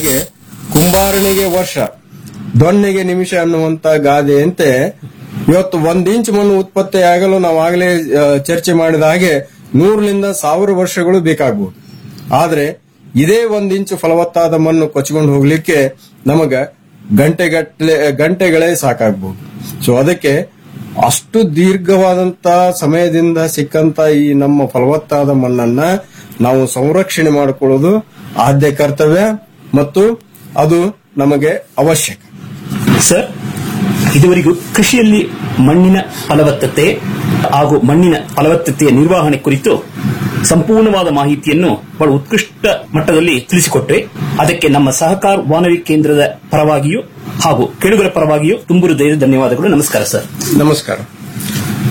ಹಾಗೆ ಕುಂಬಾರನಿಗೆ ವರ್ಷ ದೊಣ್ಣೆಗೆ ನಿಮಿಷ ಅನ್ನುವಂತ ಗಾದೆಯಂತೆ ಇವತ್ತು ಒಂದ್ ಇಂಚ್ ಮಣ್ಣು ಉತ್ಪತ್ತಿ ಆಗಲು ನಾವು ಆಗಲೇ ಆ, ಚರ್ಚೆ ಮಾಡಿದ ಹಾಗೆ ನೂರರಿಂದ ಸಾವಿರ ವರ್ಷಗಳು ಬೇಕಾಗಬಹುದು ಆದ್ರೆ ಇದೇ ಒಂದ್ ಇಂಚು ಫಲವತ್ತಾದ ಮಣ್ಣು ಕೊಚ್ಕೊಂಡು ಹೋಗ್ಲಿಕ್ಕೆ ನಮಗ ಗಂಟೆಗಟ್ಟಲೆ ಗಂಟೆಗಳೇ ಸಾಕಾಗ್ಬಹುದು ಸೊ ಅದಕ್ಕೆ ಅಷ್ಟು ದೀರ್ಘವಾದಂತ ಸಮಯದಿಂದ ಸಿಕ್ಕಂತ ಈ ನಮ್ಮ ಫಲವತ್ತಾದ ಮಣ್ಣನ್ನ ನಾವು ಸಂರಕ್ಷಣೆ ಮಾಡಿಕೊಳ್ಳೋದು ಆದ್ಯ ಕರ್ತವ್ಯ ಮತ್ತು ಅದು ನಮಗೆ ಅವಶ್ಯಕ ಸರ್ ಇದುವರೆಗೂ ಕೃಷಿಯಲ್ಲಿ ಮಣ್ಣಿನ ಫಲವತ್ತತೆ ಹಾಗೂ ಮಣ್ಣಿನ ಫಲವತ್ತತೆಯ ನಿರ್ವಹಣೆ ಕುರಿತು ಸಂಪೂರ್ಣವಾದ ಮಾಹಿತಿಯನ್ನು ಬಹಳ ಉತ್ಕೃಷ್ಟ ಮಟ್ಟದಲ್ಲಿ ತಿಳಿಸಿಕೊಟ್ರೆ ಅದಕ್ಕೆ ನಮ್ಮ ಸಹಕಾರ ವಾನವಿ ಕೇಂದ್ರದ ಪರವಾಗಿಯೂ ಹಾಗೂ ಕೆಳುಗರ ಪರವಾಗಿಯೂ ತುಂಬು ಹೃದಯದ ಧನ್ಯವಾದಗಳು ನಮಸ್ಕಾರ ಸರ್ ನಮಸ್ಕಾರ